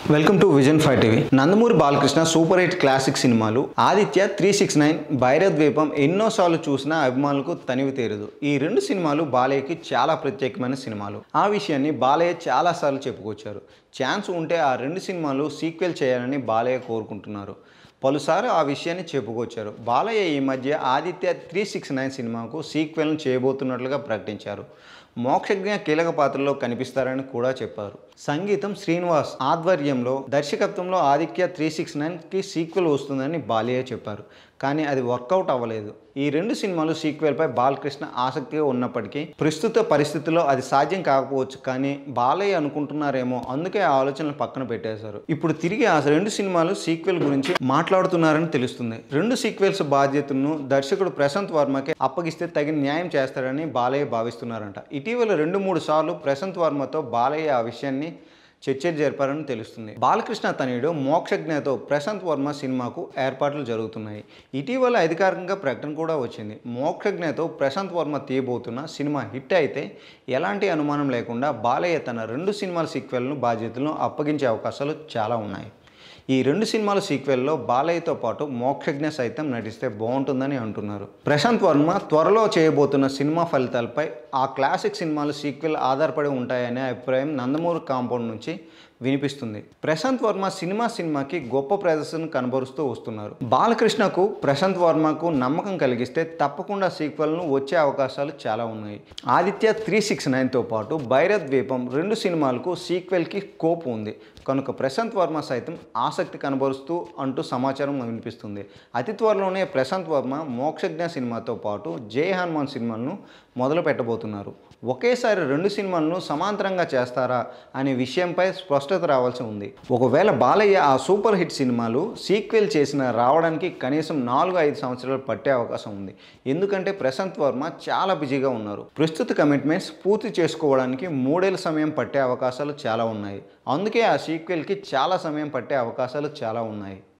welcome to vision five TV Nandamuri Balakrishna super hit classic సినిమాలు Aditya three six nine Bhairavadweepam ఎన్నోసార్లు చూసిన అభిమానులకు తనివి తీరదు ఈ రెండు సినిమాలు బాలయ్యకి చాలా ప్రత్యేకమైన సినిమాలు ఆ విషయాన్ని బాలయ్య చాలాసార్లు చెప్పుకొచ్చారు ఛాన్స్ ఉంటే ఆ రెండు సినిమాలు సీక్వెల్ చేయాలని బాలయ్య కోరుకుంటున్నారు పలుసార్లు ఆ విషయాన్ని చెప్పుకొచ్చారు బాలయ్య ఈ మధ్య ఆదిత్య త్రీ సిక్స్ నైన్ సినిమాకు సీక్వెల్ను చేయబోతున్నట్లుగా ప్రకటించారు మోక్షజ్ఞ కీలక పాత్రలో కనిపిస్తారని కూడా చెప్పారు సంగీతం శ్రీనివాస్ ఆధ్వర్యంలో దర్శకత్వంలో ఆదిత్య త్రీ సిక్స్ నైన్కి సీక్వెల్ వస్తుందని బాలయ్య చెప్పారు కానీ అది వర్కౌట్ అవ్వలేదు ఈ రెండు సినిమాలు సీక్వెల్పై బాలకృష్ణ ఆసక్తిగా ఉన్నప్పటికీ ప్రస్తుత పరిస్థితుల్లో అది సాధ్యం కాకపోవచ్చు కానీ బాలయ్య అనుకుంటున్నారేమో అందుకే ఆ ఆలోచనలు పక్కన పెట్టేశారు ఇప్పుడు తిరిగి ఆ రెండు సినిమాలు సీక్వెల్ గురించి మాట్లాడుతున్నారని తెలుస్తుంది రెండు సీక్వెల్స్ బాధ్యతను దర్శకుడు ప్రశాంత్ వర్మకి అప్పగిస్తే తగిన న్యాయం చేస్తారని బాలయ్య భావిస్తున్నారంట ఇటీవల రెండు మూడు సార్లు ప్రశాంత్ వర్మతో బాలయ్య ఆ విషయాన్ని చర్చలు జరిపారని తెలుస్తుంది బాలకృష్ణ తనయుడు మోక్షజ్ఞతో ప్రశాంత్ వర్మ సినిమాకు ఏర్పాట్లు జరుగుతున్నాయి ఇటీవల అధికారికంగా ప్రకటన కూడా వచ్చింది మోక్షజ్ఞతో ప్రశాంత్ వర్మ తీయబోతున్న సినిమా హిట్ అయితే ఎలాంటి అనుమానం లేకుండా బాలయ్య తన రెండు సినిమాల సీక్వెల్ను బాధ్యతలను అప్పగించే అవకాశాలు చాలా ఉన్నాయి ఈ రెండు సినిమాల సీక్వెల్లో బాలయ్యతో పాటు మోక్షజ్ఞ సైతం నటిస్తే బాగుంటుందని అంటున్నారు ప్రశాంత్ వర్మ త్వరలో చేయబోతున్న సినిమా ఫలితాలపై ఆ క్లాసిక్ సినిమాలు సీక్వెల్ ఆధారపడి ఉంటాయనే అభిప్రాయం నందమూరి కాంపౌండ్ నుంచి వినిపిస్తుంది ప్రశాంత్ వర్మ సినిమా సినిమాకి గొప్ప ప్రదర్శన కనబరుస్తూ వస్తున్నారు బాలకృష్ణకు ప్రశాంత్ వర్మకు నమ్మకం కలిగిస్తే తప్పకుండా సీక్వెల్ను వచ్చే అవకాశాలు చాలా ఉన్నాయి ఆదిత్య త్రీ సిక్స్ నైన్తో పాటు భైరత్ ద్వీపం రెండు సినిమాలకు సీక్వెల్కి కోప్ ఉంది కనుక ప్రశాంత్ వర్మ సైతం ఆసక్తి కనబరుస్తూ అంటూ సమాచారం వినిపిస్తుంది అతి త్వరలోనే ప్రశాంత్ వర్మ మోక్షజ్ఞ సినిమాతో పాటు జై హనుమాన్ సినిమాలను మొదలు పెట్టబోతున్నారు ఒకేసారి రెండు సినిమాలను సమాంతరంగా చేస్తారా అనే విషయంపై స్పష్టత రావాల్సి ఉంది ఒకవేళ బాలయ్య ఆ సూపర్ హిట్ సినిమాలు సీక్వెల్ చేసిన రావడానికి కనీసం నాలుగు ఐదు సంవత్సరాలు పట్టే అవకాశం ఉంది ఎందుకంటే ప్రశాంత్ వర్మ చాలా బిజీగా ఉన్నారు ప్రస్తుత కమిట్మెంట్స్ పూర్తి చేసుకోవడానికి మూడేళ్ల సమయం పట్టే అవకాశాలు చాలా ఉన్నాయి అందుకే ఆ సీక్వెల్కి చాలా సమయం పట్టే అవకాశాలు చాలా ఉన్నాయి